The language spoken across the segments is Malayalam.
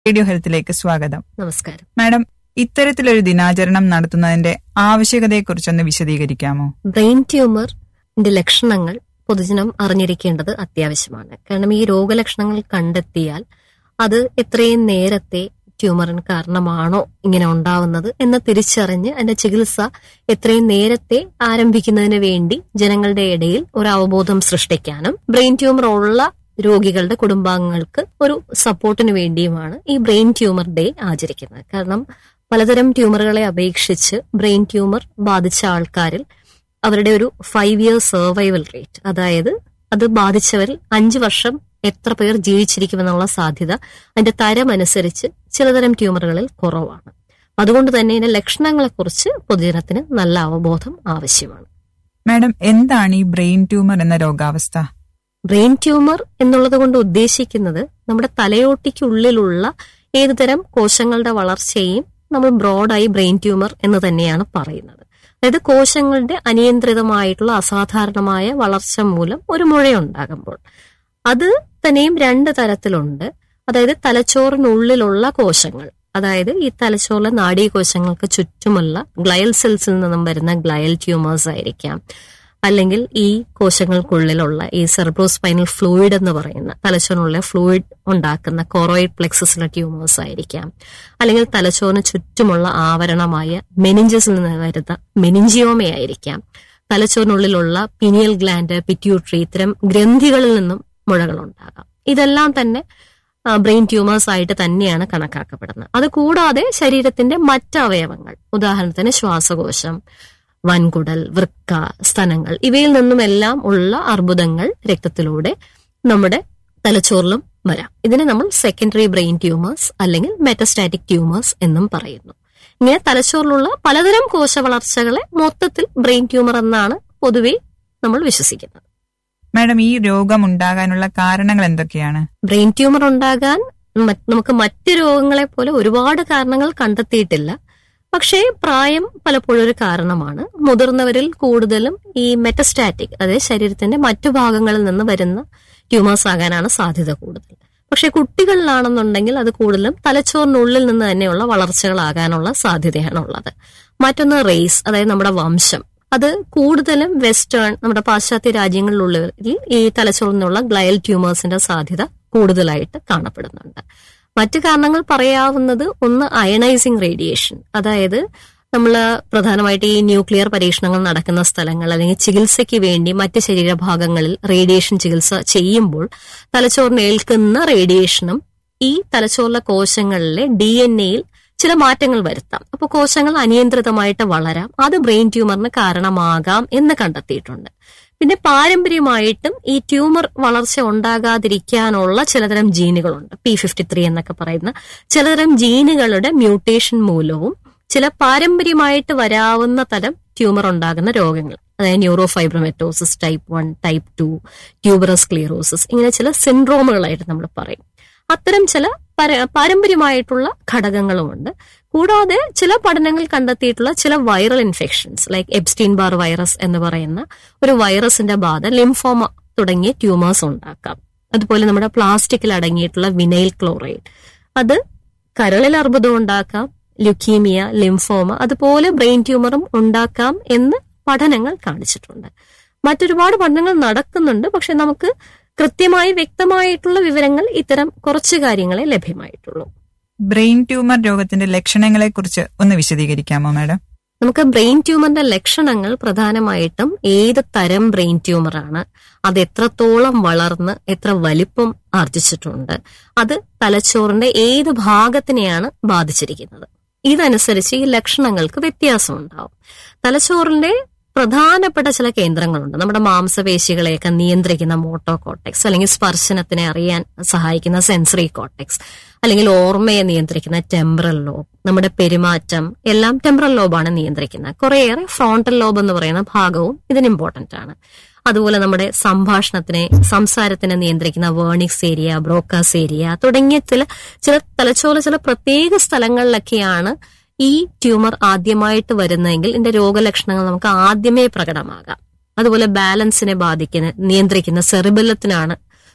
റേഡിയോ ഹെൽത്തിലേക്ക് സ്വാഗതം നമസ്കാരം മാഡം ഇത്തരത്തിലൊരു ദിനാചരണം നടത്തുന്നതിന്റെ ആവശ്യകതയെക്കുറിച്ചൊന്ന് വിശദീകരിക്കാമോ ബ്രെയിൻ ട്യൂമറിന്റെ ലക്ഷണങ്ങൾ പൊതുജനം അറിഞ്ഞിരിക്കേണ്ടത് അത്യാവശ്യമാണ് കാരണം ഈ രോഗലക്ഷണങ്ങൾ കണ്ടെത്തിയാൽ അത് എത്രയും നേരത്തെ ട്യൂമറിന് കാരണമാണോ ഇങ്ങനെ ഉണ്ടാവുന്നത് എന്ന് തിരിച്ചറിഞ്ഞ് അതിന്റെ ചികിത്സ എത്രയും നേരത്തെ ആരംഭിക്കുന്നതിന് വേണ്ടി ജനങ്ങളുടെ ഇടയിൽ ഒരു അവബോധം സൃഷ്ടിക്കാനും ബ്രെയിൻ ട്യൂമർ ഉള്ള രോഗികളുടെ കുടുംബാംഗങ്ങൾക്ക് ഒരു സപ്പോർട്ടിന് വേണ്ടിയുമാണ് ഈ ബ്രെയിൻ ട്യൂമർ ഡേ ആചരിക്കുന്നത് കാരണം പലതരം ട്യൂമറുകളെ അപേക്ഷിച്ച് ബ്രെയിൻ ട്യൂമർ ബാധിച്ച ആൾക്കാരിൽ അവരുടെ ഒരു ഫൈവ് ഇയർ സർവൈവൽ റേറ്റ് അതായത് അത് ബാധിച്ചവരിൽ അഞ്ചു വർഷം എത്ര പേർ ജീവിച്ചിരിക്കുമെന്നുള്ള സാധ്യത അതിന്റെ തരം അനുസരിച്ച് ചിലതരം ട്യൂമറുകളിൽ കുറവാണ് അതുകൊണ്ട് തന്നെ ഇതിന്റെ ലക്ഷണങ്ങളെക്കുറിച്ച് പൊതുജനത്തിന് നല്ല അവബോധം ആവശ്യമാണ് മാഡം എന്താണ് ഈ ബ്രെയിൻ ട്യൂമർ എന്ന രോഗാവസ്ഥ ബ്രെയിൻ ട്യൂമർ എന്നുള്ളത് കൊണ്ട് ഉദ്ദേശിക്കുന്നത് നമ്മുടെ തലയോട്ടിക്കുള്ളിലുള്ള ഏതുതരം കോശങ്ങളുടെ വളർച്ചയെയും നമ്മൾ ബ്രോഡായി ബ്രെയിൻ ട്യൂമർ എന്ന് തന്നെയാണ് പറയുന്നത് അതായത് കോശങ്ങളുടെ അനിയന്ത്രിതമായിട്ടുള്ള അസാധാരണമായ വളർച്ച മൂലം ഒരു മുഴയുണ്ടാകുമ്പോൾ അത് തന്നെയും രണ്ട് തരത്തിലുണ്ട് അതായത് തലച്ചോറിനുള്ളിലുള്ള കോശങ്ങൾ അതായത് ഈ തലച്ചോറിലെ നാഡീകോശങ്ങൾക്ക് ചുറ്റുമുള്ള ഗ്ലയൽ സെൽസിൽ നിന്നും വരുന്ന ഗ്ലയൽ ട്യൂമേഴ്സ് ആയിരിക്കാം അല്ലെങ്കിൽ ഈ കോശങ്ങൾക്കുള്ളിലുള്ള ഈ സെർബ്രോസ്പൈനൽ ഫ്ലൂയിഡ് എന്ന് പറയുന്ന തലച്ചോറിനുള്ള ഫ്ലൂയിഡ് ഉണ്ടാക്കുന്ന കോറോയിഡ് പ്ലെക്സസിലെ ട്യൂമേഴ്സ് ആയിരിക്കാം അല്ലെങ്കിൽ തലച്ചോറിന് ചുറ്റുമുള്ള ആവരണമായ മെനിഞ്ചസിൽ നിന്ന് വരുന്ന മെനിഞ്ചിയോമയായിരിക്കാം തലച്ചോറിനുള്ളിലുള്ള പിനിയൽ ഗ്ലാൻഡ് പിറ്റ്യൂട്ടറി ഇത്തരം ഗ്രന്ഥികളിൽ നിന്നും മുഴകൾ ഉണ്ടാകാം ഇതെല്ലാം തന്നെ ബ്രെയിൻ ട്യൂമേഴ്സ് ആയിട്ട് തന്നെയാണ് കണക്കാക്കപ്പെടുന്നത് അത് കൂടാതെ ശരീരത്തിന്റെ മറ്റ് അവയവങ്ങൾ ഉദാഹരണത്തിന് ശ്വാസകോശം വൻകുടൽ വൃക്ക സ്തനങ്ങൾ ഇവയിൽ നിന്നുമെല്ലാം ഉള്ള അർബുദങ്ങൾ രക്തത്തിലൂടെ നമ്മുടെ തലച്ചോറിലും വരാം ഇതിനെ നമ്മൾ സെക്കൻഡറി ബ്രെയിൻ ട്യൂമേഴ്സ് അല്ലെങ്കിൽ മെറ്റസ്റ്റാറ്റിക് ട്യൂമേഴ്സ് എന്നും പറയുന്നു ഇങ്ങനെ തലച്ചോറിലുള്ള പലതരം കോശ വളർച്ചകളെ മൊത്തത്തിൽ ബ്രെയിൻ ട്യൂമർ എന്നാണ് പൊതുവെ നമ്മൾ വിശ്വസിക്കുന്നത് മാഡം ഈ രോഗം ഉണ്ടാകാനുള്ള കാരണങ്ങൾ എന്തൊക്കെയാണ് ബ്രെയിൻ ട്യൂമർ ഉണ്ടാകാൻ മറ്റ് നമുക്ക് മറ്റ് രോഗങ്ങളെ പോലെ ഒരുപാട് കാരണങ്ങൾ കണ്ടെത്തിയിട്ടില്ല പക്ഷേ പ്രായം പലപ്പോഴും ഒരു കാരണമാണ് മുതിർന്നവരിൽ കൂടുതലും ഈ മെറ്റസ്റ്റാറ്റിക് അതായത് ശരീരത്തിന്റെ മറ്റു ഭാഗങ്ങളിൽ നിന്ന് വരുന്ന ട്യൂമേഴ്സ് ആകാനാണ് സാധ്യത കൂടുതൽ പക്ഷെ കുട്ടികളിലാണെന്നുണ്ടെങ്കിൽ അത് കൂടുതലും തലച്ചോറിനുള്ളിൽ നിന്ന് തന്നെയുള്ള വളർച്ചകളാകാനുള്ള സാധ്യതയാണ് ഉള്ളത് മറ്റൊന്ന് റേസ് അതായത് നമ്മുടെ വംശം അത് കൂടുതലും വെസ്റ്റേൺ നമ്മുടെ പാശ്ചാത്യ രാജ്യങ്ങളിലുള്ളവരിൽ ഈ തലച്ചോറിൽ നിന്നുള്ള ഗ്ലയൽ ട്യൂമേഴ്സിന്റെ സാധ്യത കൂടുതലായിട്ട് കാണപ്പെടുന്നുണ്ട് മറ്റു കാരണങ്ങൾ പറയാവുന്നത് ഒന്ന് അയണൈസിങ് റേഡിയേഷൻ അതായത് നമ്മൾ പ്രധാനമായിട്ട് ഈ ന്യൂക്ലിയർ പരീക്ഷണങ്ങൾ നടക്കുന്ന സ്ഥലങ്ങൾ അല്ലെങ്കിൽ ചികിത്സയ്ക്ക് വേണ്ടി മറ്റ് ശരീരഭാഗങ്ങളിൽ റേഡിയേഷൻ ചികിത്സ ചെയ്യുമ്പോൾ തലച്ചോറിന് ഏൽക്കുന്ന റേഡിയേഷനും ഈ തലച്ചോറിലെ കോശങ്ങളിലെ ഡി എൻ എയിൽ ചില മാറ്റങ്ങൾ വരുത്താം അപ്പോൾ കോശങ്ങൾ അനിയന്ത്രിതമായിട്ട് വളരാം അത് ബ്രെയിൻ ട്യൂമറിന് കാരണമാകാം എന്ന് കണ്ടെത്തിയിട്ടുണ്ട് പിന്നെ പാരമ്പര്യമായിട്ടും ഈ ട്യൂമർ വളർച്ച ഉണ്ടാകാതിരിക്കാനുള്ള ചിലതരം ജീനുകളുണ്ട് പി ഫിഫ്റ്റി ത്രീ എന്നൊക്കെ പറയുന്ന ചിലതരം ജീനുകളുടെ മ്യൂട്ടേഷൻ മൂലവും ചില പാരമ്പര്യമായിട്ട് വരാവുന്ന തരം ട്യൂമർ ഉണ്ടാകുന്ന രോഗങ്ങൾ അതായത് neurofibromatosis type one type two tuberous sclerosis ഇങ്ങനെ ചില സിൻഡ്രോമുകളായിട്ട് നമ്മൾ പറയും അത്തരം ചില പാരമ്പര്യമായിട്ടുള്ള ഘടകങ്ങളുമുണ്ട് കൂടാതെ ചില പഠനങ്ങൾ കണ്ടെത്തിയിട്ടുള്ള ചില viral infections like Epstein Barr virus എന്ന് പറയുന്ന ഒരു വൈറസിന്റെ ബാധ ലിംഫോമ തുടങ്ങിയ ട്യൂമേഴ്സ് ഉണ്ടാക്കാം അതുപോലെ നമ്മുടെ പ്ലാസ്റ്റിക്കിൽ അടങ്ങിയിട്ടുള്ള വിനൈൽ ക്ലോറൈഡ് അത് കരളിൽ അർബുദം ഉണ്ടാക്കാം ലുക്കീമിയ ലിംഫോമ അതുപോലെ ബ്രെയിൻ ട്യൂമറും ഉണ്ടാക്കാം എന്ന് പഠനങ്ങൾ കാണിച്ചിട്ടുണ്ട് മറ്റൊരുപാട് പഠനങ്ങൾ നടക്കുന്നുണ്ട് പക്ഷെ നമുക്ക് കൃത്യമായി വ്യക്തമായിട്ടുള്ള വിവരങ്ങൾ ഇത്തരം കുറച്ച് കാര്യങ്ങളെ ലഭ്യമായിട്ടുള്ളൂ ബ്രെയിൻ ട്യൂമർ രോഗത്തിന്റെ ലക്ഷണങ്ങളെ കുറിച്ച് ഒന്ന് വിശദീകരിക്കാമോ മാഡം നമുക്ക് ബ്രെയിൻ ട്യൂമറിന്റെ ലക്ഷണങ്ങൾ പ്രധാനമായിട്ടും ഏത് തരം ബ്രെയിൻ ട്യൂമർ ആണ് അത് എത്രത്തോളം വളർന്ന് എത്ര വലിപ്പം ആർജിച്ചിട്ടുണ്ട് അത് തലച്ചോറിന്റെ ഏത് ഭാഗത്തിനെയാണ് ബാധിച്ചിരിക്കുന്നത് ഇതനുസരിച്ച് ഈ ലക്ഷണങ്ങൾക്ക് വ്യത്യാസം ഉണ്ടാവും തലച്ചോറിന്റെ പ്രധാനപ്പെട്ട ചില കേന്ദ്രങ്ങളുണ്ട് നമ്മുടെ മാംസപേശികളെയൊക്കെ നിയന്ത്രിക്കുന്ന മോട്ടോ കോട്ടെക്സ് അല്ലെങ്കിൽ സ്പർശനത്തിനെ അറിയാൻ സഹായിക്കുന്ന സെൻസറി കോട്ടെക്സ് അല്ലെങ്കിൽ ഓർമ്മയെ നിയന്ത്രിക്കുന്ന ടെമ്പറൽ ലോബ് നമ്മുടെ പെരുമാറ്റം എല്ലാം ടെമ്പറൽ ലോബാണ് നിയന്ത്രിക്കുന്നത് കുറേയേറെ ഫ്രോണ്ടൽ ലോബ് എന്ന് പറയുന്ന ഭാഗവും ഇതിന് ഇമ്പോർട്ടന്റ് ആണ് അതുപോലെ നമ്മുടെ സംഭാഷണത്തിനെ സംസാരത്തിനെ നിയന്ത്രിക്കുന്ന വേർണിക്സ് ഏരിയ ബ്രോക്കാസ് ഏരിയ തുടങ്ങിയ ചില ചില തലച്ചോറ് ചില പ്രത്യേക സ്ഥലങ്ങളിലൊക്കെയാണ് ഈ ട്യൂമർ ആദ്യമായിട്ട് വരുന്നതെങ്കിൽ ഇതിന്റെ രോഗലക്ഷണങ്ങൾ നമുക്ക് ആദ്യമേ പ്രകടമാകാം അതുപോലെ ബാലൻസിനെ ബാധിക്കുന്ന നിയന്ത്രിക്കുന്ന സെറിബലത്തിനാണ്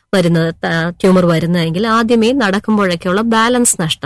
വരുന്നത് ട്യൂമർ വരുന്നതെങ്കിൽ ആദ്യമേ നടക്കുമ്പോഴൊക്കെയുള്ള ബാലൻസ് നഷ്ടം